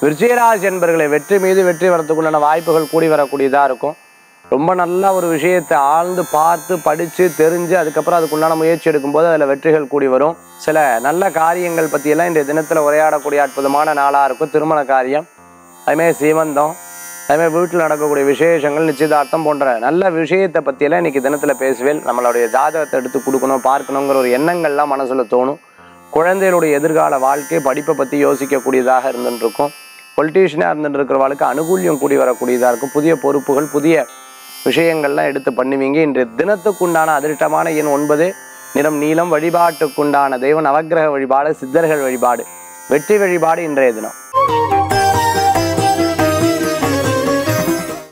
விருச்சிகராசி என்பர்களை வெற்றி மீது வெற்றி வரத்துக்குண்டான வாய்ப்புகள் கூடி வரக்கூடியதாக இருக்கும் ரொம்ப நல்ல ஒரு விஷயத்தை ஆழ்ந்து பார்த்து படித்து தெரிஞ்சு அதுக்கப்புறம் அதுக்குண்டான முயற்சி எடுக்கும்போது அதில் வெற்றிகள் கூடி வரும் சில நல்ல காரியங்கள் பற்றியெல்லாம் இன்றைய தினத்தில் உரையாடக்கூடிய அற்புதமான நாளாக இருக்கும் திருமண காரியம் அதுமாதிரி சீமந்தம் அதுமாதிரி வீட்டில் நடக்கக்கூடிய விசேஷங்கள் நிச்சயதார்த்தம் போன்ற நல்ல விஷயத்தை பற்றியெல்லாம் இன்றைக்கி தினத்தில் பேசுவேன் நம்மளுடைய ஜாதகத்தை எடுத்து கொடுக்கணும் பார்க்கணுங்கிற ஒரு எண்ணங்கள்லாம் மனசில் தோணும் குழந்தைகளுடைய எதிர்கால வாழ்க்கை படிப்பை பற்றி யோசிக்கக்கூடியதாக இருந்துட்டு இருக்கும் பொலிட்டீஷியனாக இருந்துட்டு இருக்கிறவளுக்கு அனுகூல்யம் கூடி வரக்கூடியதாக இருக்கும் புதிய பொறுப்புகள் புதிய விஷயங்கள்லாம் எடுத்து பண்ணுவீங்க இன்றைய தினத்துக்குண்டான அதிர்ஷ்டமான எண் ஒன்பது நிறம் நீளம் வழிபாட்டுக்குண்டான தெய்வ நவக்கிரக வழிபாடு சித்தர்கள் வழிபாடு வெற்றி வழிபாடு இன்றைய தினம்